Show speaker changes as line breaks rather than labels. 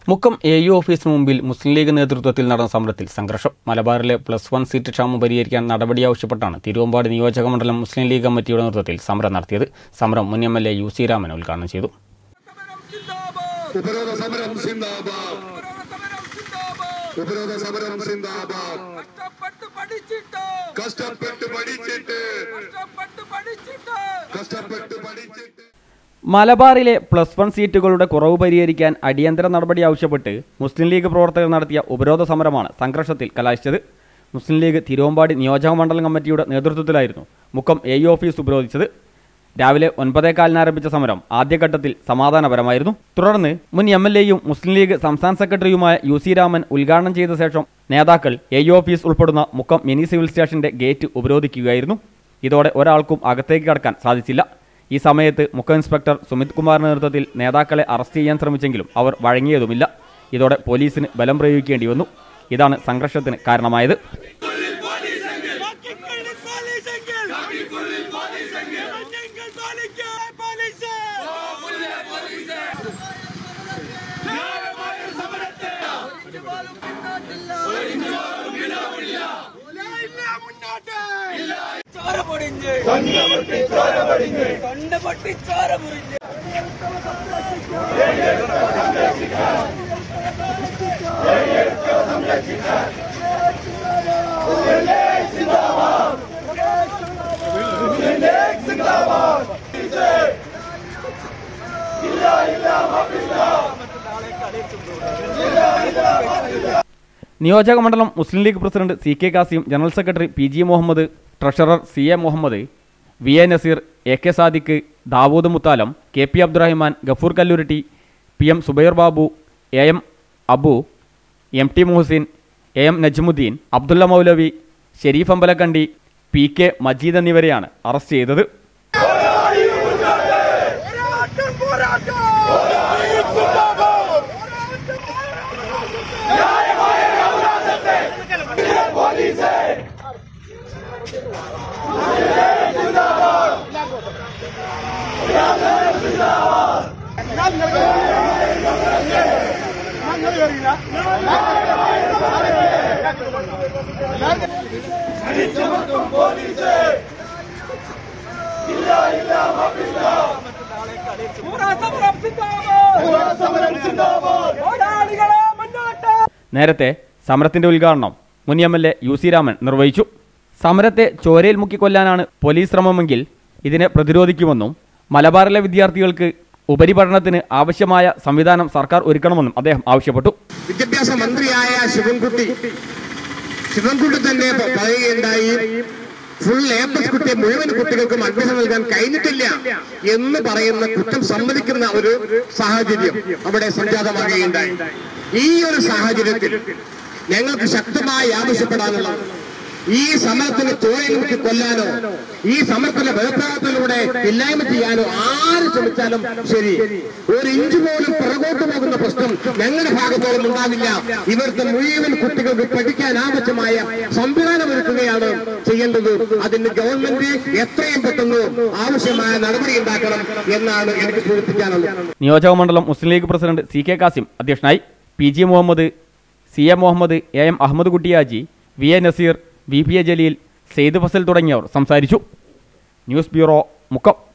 Mukkam A U ഓഫീസിന് മുമ്പിൽ മുസ്ലിം league നേതൃത്വത്തിൽ നടന്ന സമരത്തിൽ സംഘർഷം മലബാറിലെ പ്ലസ് വൺ സീറ്റ് ക്ഷാമം പരിഹരിക്കാൻ നടപടി ആവശ്യപ്പെട്ടാണ് തിരുവമ്പാടി നിയോജക മണ്ഡലം മുസ്ലിം ലീഗ് കമ്മിറ്റിയുടെ നേതൃത്വത്തിൽ സമരം നടത്തിയത് സമരം മുൻ M L A U C Raman ഉദ്ഘാടനം ചെയ്തു
ഉപരോധ സമരം സിന്ദാബാദ് ഉപരോധ സമരം സിന്ദാബാദ്
കഷ്ടപ്പെട്ട് പഠിച്ചിട്ട്
കഷ്ടപ്പെട്ട് പഠിച്ചിട്ട്
കഷ്ടപ്പെട്ട് പഠിച്ചിട്ട്
കഷ്ടപ്പെട്ട് പഠിച്ചിട്ട്
മലബാറിലെ പ്ലസ് വൺ സീറ്റുകളുടെ കുറവ് പരിഹരിക്കാൻ അടിയന്തര നടപടി ആവശ്യപ്പെട്ട് മുസ്ലിം ലീഗ് പ്രവർത്തകർ നടത്തിയ ഉപരോധ സമരമാണ് സംഘർഷത്തിൽ കലാശിച്ചത് മുസ്ലിം ലീഗ് തിരുവമ്പാടി നിയോജക മണ്ഡലം കമ്മിറ്റിയുടെ നേതൃത്വത്തിലായിരുന്നു മുക്കം എ യു ഓഫീസ് ഉപരോധിച്ചത് രാവിലെ ഒൻപതേകാലിന് ആരംഭിച്ച സമരം ആദ്യഘട്ടത്തിൽ സമാധാനപരമായിരുന്നു തുടർന്ന് മുൻ എം എൽ എയും മുസ്ലിം ലീഗ് സംസ്ഥാന സെക്രട്ടറിയുമായ യു സി രാമൻ ഉദ്ഘാടനം ചെയ്ത ശേഷം നേതാക്കൾ എ യു ഓഫീസ് ഉൾപ്പെടുന്ന മുക്കം മിനി സിവിൽ സ്റ്റേഷന്റെ ഗേറ്റ് ഉപരോധിക്കുകയായിരുന്നു ഇതോടെ ഒരാൾക്കും അകത്തേക്ക് കടക്കാൻ സാധിച്ചില്ല ഈ സമയത്ത് മുഖ്യ ഇൻസ്പെക്ടർ സുമിത് കുമാറിന്റെ നേതൃത്വത്തിൽ നേതാക്കളെ അറസ്റ്റ് ചെയ്യാൻ ശ്രമിച്ചെങ്കിലും അവർ വഴങ്ങിയതുമില്ല ഇതോടെ പോലീസിന് ബലം പ്രയോഗിക്കേണ്ടി വന്നു ഇതാണ് സംഘർഷത്തിന് കാരണമായത്
ചോര പൊടിഞ്ഞ് കണ്ട് പൊട്ടി ചോര പൊടിഞ്ഞ്
നിയോജക മണ്ഡലം Muslim League president C K Kasim general secretary P G Muhammad treasurer C A Muhammad V A Naseer A K Sadiq Dawood Muthalam K P Abdurahiman Gafoor Kalluritti P M Zubair Babu A M Abu M T Muhsin A M Najmuddin Abdulla Maulavi Sharif Ambalakkandi P K Majeed എന്നിവരെയാണ് അറസ്റ്റ് ചെയ്തത്
സമരം സിന്ദാബാദ് പോരാളികളെ മുന്നോട്ട്
നേരത്തെ സമരത്തിന്റെ ഉദ്ഘാടനം മുൻ M L A U C Raman നിർവഹിച്ചു സമരത്തെ ചോരയിൽ മുക്കിക്കൊല്ലാനാണ് പോലീസ് ശ്രമമെങ്കിൽ ഇതിനെ പ്രതിരോധിക്കുമെന്നും മലബാറിലെ വിദ്യാർത്ഥികൾക്ക് ഉപരിപഠനത്തിന് ആവശ്യമായ സംവിധാനം സർക്കാർ ഒരുക്കണമെന്നും അദ്ദേഹം ആവശ്യപ്പെട്ടു
വിദ്യാഭ്യാസ മന്ത്രിയായ ശിവൻകുട്ടി ശിവൻകുട്ടി തന്നെ പ- പറയുകയുണ്ടായി ഫുൾ എ പ്ലസ് കുട്ടിയെ മുഴുവൻ കുട്ടികൾക്കും അഡ്മിഷൻ നൽകാൻ കഴിഞ്ഞിട്ടില്ല എന്ന് പറയുന്ന കുറ്റം സമ്മതിക്കുന്ന ഒരു സാഹചര്യം അവിടെ സംജാതമാകുകയുണ്ടായി ഈ ഒരു സാഹചര്യത്തിൽ ഞങ്ങൾക്ക് ശക്തമായി ആവശ്യപ്പെടാനുള്ളത് ഈ സമരത്തിന് തോഴയിൽ മുക്കി കൊല്ലാനോ ഈ സമരത്തിന്റെ ബലപ്രയോഗത്തിലൂടെ ഇല്ലായ്മ ചെയ്യാനോ ആര് ശ്രമിച്ചാലും ശരി ഒരു ഇഞ്ച് പോലും പിറകോട്ട് പോകുന്ന പ്രശ്നം ഞങ്ങളുടെ ഭാഗത്തോളം ഉണ്ടാവില്ല ഇവർക്ക് മുഴുവൻ കുട്ടികൾക്ക് പഠിക്കാൻ ആവശ്യമായ സംവിധാനം ഒരുക്കുകയാണ് ചെയ്യേണ്ടത് അതിന് ഗവൺമെന്റ് എത്രയും പെട്ടെന്ന് ആവശ്യമായ നടപടി ഉണ്ടാക്കണം എന്നാണ് എനിക്ക് സൂചിപ്പിക്കാനുള്ളത്
നിയോജക മണ്ഡലം Muslim League president C K Kasim അധ്യക്ഷനായി P G Muhammad C A Muhammad A M Ahammed Kuttihaji V A Naseer V P A Jaleel Sayed Fazal തുടങ്ങിയവർ സംസാരിച്ചു ന്യൂസ് ബ്യൂറോ മുക്കം